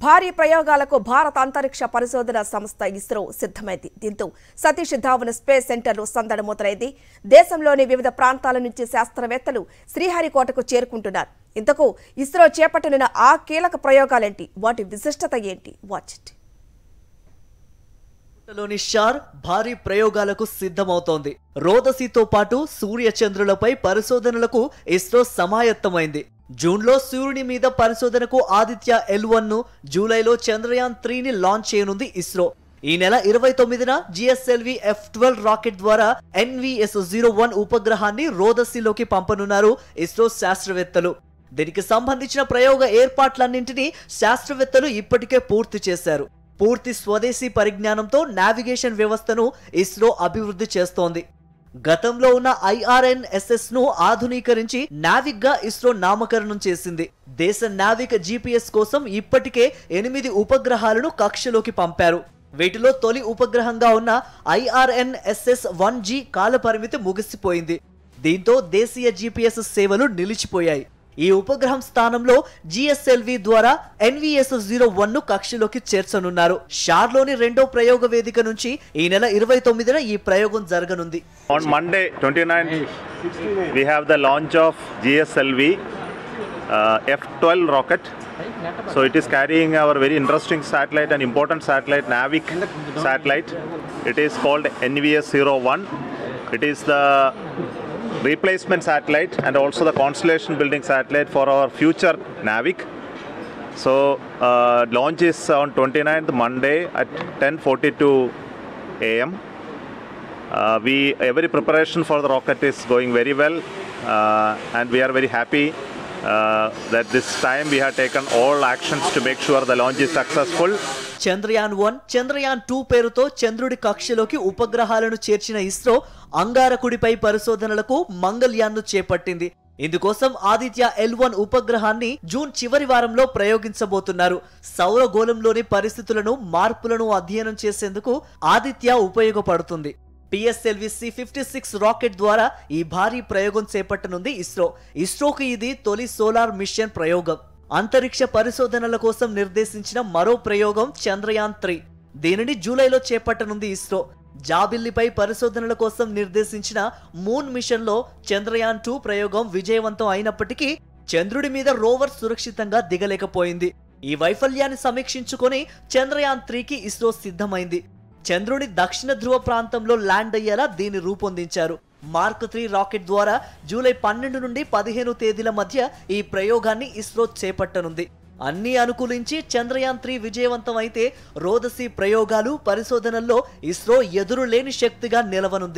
భారీ ప్రయోగాలకు భారత అంతరిక్ష పరిశోధన సంస్థ ఇస్రో సిద్ధమైంది దీంతో సతీష్ ధావన్ స్పేస్ సెంటర్లో సందడి మొదలైంది దేశంలోని వివిధ ప్రాంతాల నుంచి శాస్త్రవేత్తలు శ్రీహరికోటకు చేరుకుంటున్నారు ఇంతకు ఇస్రో చేపట్టనున్న ఆ కీలక ప్రయోగాలేంటి వాటి విశిష్టత ఏంటి వాచ్ ఇట్ లోని షార్ భారీ ప్రయోగాలకు సిద్ధమవుతోంది రోదసితో పాటు సూర్య చంద్రులపై పరిశోధనలకు ఇస్రో సమాయత్తమైంది జూన్లో సూర్యుని మీద పరిశోధనకు ఆదిత్య ఎల్ వన్ ను జూలైలో చంద్రయాన్ త్రీని లాంచ్ చేయనుంది ఇస్రో ఈ నెల ఇరవై తొమ్మిదిన జిఎస్ఎల్వి ఎఫ్ ట్వెల్వ్ రాకెట్ ద్వారా ఎన్విఎస్ జీరో వన్ ఉపగ్రహాన్ని రోదసిలోకి పంపనున్నారు ఇస్రో శాస్త్రవేత్తలు దీనికి సంబంధించిన ప్రయోగ ఏర్పాట్లన్నింటినీ శాస్త్రవేత్తలు ఇప్పటికే పూర్తి చేశారు పూర్తి స్వదేశీ పరిజ్ఞానంతో నావిగేషన్ వ్యవస్థను ఇస్రో అభివృద్ధి చేస్తోంది గతంలో ఉన్న ఐఆర్ఎన్ఎస్ఎస్ ను ఆధునీకరించి నావిక్ గా ఇస్రో నామకరణం చేసింది దేశ నావిక్ జీపీఎస్ కోసం ఇప్పటికే ఎనిమిది ఉపగ్రహాలను కక్షలోకి పంపారు వీటిలో తొలి ఉపగ్రహంగా ఉన్న ఐఆర్ఎన్ఎస్ఎస్ వన్ జీ కాలపరిమితి ముగిసిపోయింది దీంతో దేశీయ జీపీఎస్ సేవలు నిలిచిపోయాయి ఈ ఉపగ్రహం స్థానంలో జిఎస్ఎల్వి ద్వారా ఎన్విఎస్ జీరో వన్ ను కక్షలోకి చేర్చనున్నారు షార్లోని రెండో ప్రయోగ వేదిక నుంచి ఈ నెల ఇరవై తొమ్మిదిన ఈ ప్రయోగం జరగనుంది On Monday, 29th, we have the launch of GSLV uh, F12 rocket. So it is carrying our very interesting satellite and important satellite, NAVIC satellite. It is called NVS 01. It is the replacement satellite and also the constellation building satellite for our future NAVIC. So uh, launch is on 29th Monday at 10:42 a.m. Uh, we every preparation for the rocket is going very well, uh, and we are very happy uh, that this time we have taken all actions to make sure the launch is successful. Chandrayaan one Chandrayaan two పేరుతో చంద్రుడి కక్షలోకి ఉపగ్రహాలను చేర్చిన ఇస్రో అంగారకుడిపై పరిశోధనలకు మంగళ్యాన్ ను చేపట్టింది ఇందుకోసం Aditya L one ఉపగ్రహాన్ని June చివరి వారంలో ప్రయోగించబోతున్నారు సౌరగోళంలోని పరిస్థితులను మార్పులను అధ్యయనం చేసేందుకు ఆదిత్య ఉపయోగపడుతుంది PSLV C fifty six rocket ద్వారా ఈ భారీ ప్రయోగం చేపట్టనుంది ఇస్రో ఇస్రోకి ఇది తొలి సోలార్ మిషన్ ప్రయోగం అంతరిక్ష పరిశోధనల కోసం నిర్దేశించిన మరో ప్రయోగం చంద్రయాన్ త్రీ దీనిని జూలైలో చేపట్టనుంది ఇస్రో జాబిల్లిపై పరిశోధనల కోసం నిర్దేశించిన మూన్ మిషన్ లో చంద్రయాన్ టూ ప్రయోగం విజయవంతం అయినప్పటికీ చంద్రుడి మీద రోవర్ సురక్షితంగా దిగలేకపోయింది ఈ వైఫల్యాన్ని సమీక్షించుకొని చంద్రయాన్ త్రీకి ఇస్రో సిద్ధమైంది చంద్రుని దక్షిణ ధ్రువ ప్రాంతంలో ల్యాండ్ అయ్యేలా దీన్ని రూపొందించారు మార్క్ త్రీ రాకెట్ ద్వారా జూలై పన్నెండు నుండి పదిహేను తేదీల మధ్య ఈ ప్రయోగాన్ని ఇస్రో చేపట్టనుంది అన్ని అనుకూలించి చంద్రయాన్ త్రీ విజయవంతం అయితే రోదసి ప్రయోగాలు పరిశోధనల్లో ఇస్రో ఎదురులేని శక్తిగా నిలవనుంది